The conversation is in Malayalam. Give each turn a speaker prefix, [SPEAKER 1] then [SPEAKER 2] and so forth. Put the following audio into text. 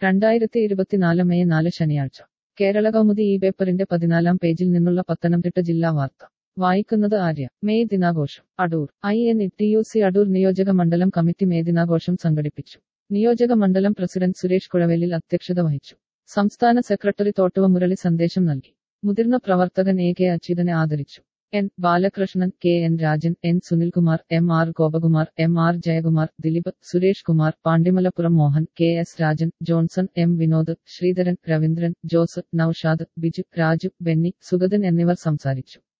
[SPEAKER 1] രണ്ടായിരത്തി ഇരുപത്തിനാല് മെയ് നാല് ശനിയാഴ്ച കേരള കൗമുദി ഈ പേപ്പറിന്റെ പതിനാലാം പേജിൽ നിന്നുള്ള പത്തനംതിട്ട ജില്ലാ വാർത്ത വായിക്കുന്നത് ആര്യ മെയ് ദിനാഘോഷം Adoor I N T U C സി അടൂർ നിയോജക മണ്ഡലം കമ്മിറ്റി മെയ് ദിനാഘോഷം സംഘടിപ്പിച്ചു നിയോജക മണ്ഡലം പ്രസിഡന്റ് സുരേഷ് കുഴവേലിൽ അധ്യക്ഷത വഹിച്ചു സംസ്ഥാന സെക്രട്ടറി തോട്ടുവ മുരളി സന്ദേശം നൽകി മുതിർന്ന പ്രവർത്തകൻ എ കെ അച്യുതനെ ആദരിച്ചു N Balakrishnan K N Rajan N Sunilkumar M R Gopakumar M R Jayakumar Dileep Suresh Kumar Pandimalappuram Mohan K S Rajan Johnson M Vinod Sreedharan Raveendran Jose Naushad Biju Raju Benny Sugathan എന്നിവർ സംസാരിച്ചു